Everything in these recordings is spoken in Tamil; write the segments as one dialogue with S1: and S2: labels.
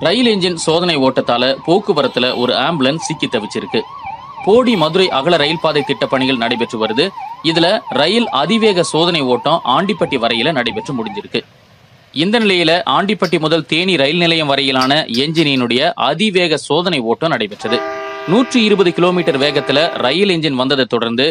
S1: ரயில் என்ஜின் சோதனை ஓட்டத்தால போக்குவரத்துல ஒரு ஆம்புலன்ஸ் சிக்கி தவிச்சிருக்கு போடி மதுரை அகல ரயில் பாதை திட்ட பணிகள் நடைபெற்று வருது இதுல ரயில் அதிவேக சோதனை ஓட்டம் ஆண்டிப்பட்டி வரையில நடைபெற்று முடிஞ்சிருக்கு இந்த நிலையில ஆண்டிப்பட்டி முதல் தேனி ரயில் நிலையம் வரையிலான என்ஜினினுடைய அதிவேக சோதனை ஓட்டம் நடைபெற்றது நூற்றி இருபது கிலோமீட்டர் வேகத்துல ரயில் என்ஜின் வந்ததை தொடர்ந்து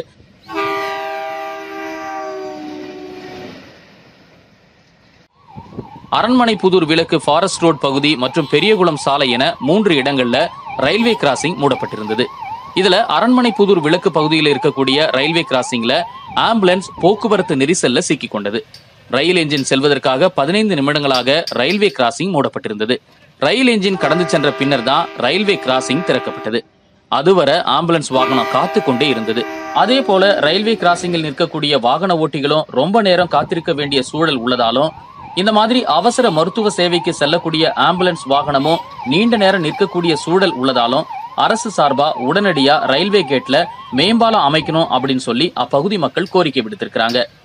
S1: அரண்மனை புதூர் விலக்கு ஃபாரஸ்ட் ரோட் பகுதி மற்றும் பெரியகுளம் சாலை என மூன்று இடங்கள்ல ரயில்வே கிராசிங் மூடப்பட்டிருந்தது இதுல அரண்மனை புதூர் விலக்கு பகுதியில் இருக்கக்கூடிய ரயில்வே கிராசிங்ல ஆம்புலன்ஸ் போக்குவரத்து நெரிசல்ல சிக்கிக் கொண்டது ரயில் என்ஜின் செல்வதற்காக பதினைந்து நிமிடங்களாக ரயில்வே கிராசிங் மூடப்பட்டிருந்தது ரயில் என்ஜின் கடந்து சென்ற பின்னர் தான் ரயில்வே கிராசிங் திறக்கப்பட்டது அதுவரை ஆம்புலன்ஸ் வாகனம் காத்து கொண்டே இருந்தது அதே போல ரயில்வே கிராசிங்கில் நிற்கக்கூடிய வாகன ஓட்டிகளும் ரொம்ப நேரம் காத்திருக்க வேண்டிய சூழல் உள்ளதாலும் இந்த மாதிரி அவசர மருத்துவ சேவைக்கு செல்லக்கூடிய ஆம்புலன்ஸ் வாகனமும் நீண்ட நேரம் நிற்கக்கூடிய சூழல் உள்ளதாலும் அரசு சார்பா உடனடியா ரயில்வே கேட்ல மேம்பாலம் அமைக்கணும் அப்படின்னு சொல்லி அப்பகுதி மக்கள் கோரிக்கை விடுத்திருக்கிறாங்க